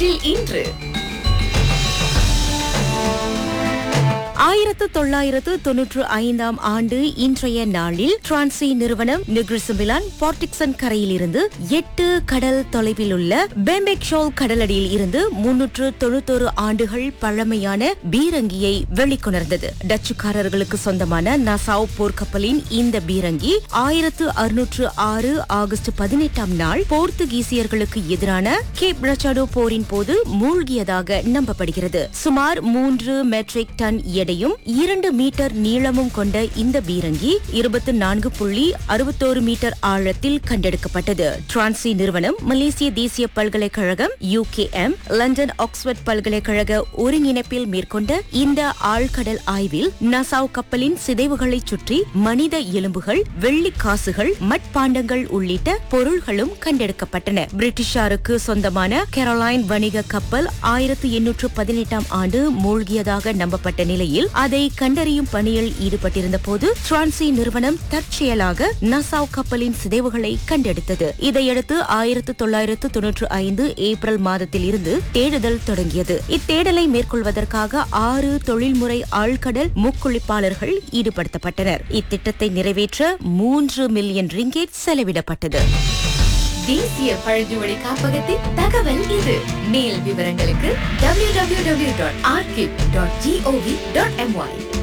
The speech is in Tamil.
வரலாற்றில் இன்று ஆயிரத்து தொள்ளாயிரத்து தொன்னூற்று ஐந்தாம் ஆண்டு இன்றைய நாளில் டிரான்சி நிறுவனம் நிக்ரிசுமிலான் போர்டிக்சன் கரையில் இருந்து எட்டு கடல் தொலைவில் உள்ள பெம்பெக்ஷோல் கடலடியில் இருந்து முன்னூற்று தொண்ணூத்தொரு ஆண்டுகள் பழமையான பீரங்கியை வெளிக்கொணர்ந்தது டச்சுக்காரர்களுக்கு சொந்தமான நசாவ் போர்க்கப்பலின் இந்த பீரங்கி ஆயிரத்து அறுநூற்று ஆறு ஆகஸ்ட் பதினெட்டாம் நாள் போர்த்துகீசியர்களுக்கு எதிரான கேப் ரச்சாடோ போரின் போது மூழ்கியதாக நம்பப்படுகிறது சுமார் மூன்று மெட்ரிக் டன் எடையும் இரண்டு மீட்டர் நீளமும் கொண்ட இந்த பீரங்கி இருபத்தி நான்கு புள்ளி அறுபத்தோரு மீட்டர் ஆழத்தில் கண்டெடுக்கப்பட்டது டிரான்சி நிறுவனம் மலேசிய தேசிய பல்கலைக்கழகம் யூகேஎம் லண்டன் ஆக்ஸ்போர்ட் பல்கலைக்கழக ஒருங்கிணைப்பில் மேற்கொண்ட இந்த ஆழ்கடல் ஆய்வில் நசாவ் கப்பலின் சிதைவுகளை சுற்றி மனித எலும்புகள் வெள்ளி காசுகள் மட்பாண்டங்கள் உள்ளிட்ட பொருள்களும் கண்டெடுக்கப்பட்டன பிரிட்டிஷாருக்கு சொந்தமான கெரோலைன் வணிக கப்பல் ஆயிரத்து எண்ணூற்று பதினெட்டாம் ஆண்டு மூழ்கியதாக நம்பப்பட்ட நிலையில் அதை கண்டறியும் பணியில் ஈடுபட்டிருந்த போது டிரான்சி நிறுவனம் தற்செயலாக நசாவ் கப்பலின் சிதைவுகளை கண்டெடுத்தது இதையடுத்து ஆயிரத்து தொள்ளாயிரத்து தொன்னூற்று ஐந்து ஏப்ரல் மாதத்தில் இருந்து தேடுதல் தொடங்கியது இத்தேடலை மேற்கொள்வதற்காக ஆறு தொழில்முறை ஆழ்கடல் முக்குளிப்பாளர்கள் ஈடுபடுத்தப்பட்டனர் இத்திட்டத்தை நிறைவேற்ற மூன்று மில்லியன் ரிங்கேட் செலவிடப்பட்டது தேசிய பழங்குடி காப்பகத்தின் தகவல் இது மேல் விவரங்களுக்கு www.archive.gov.my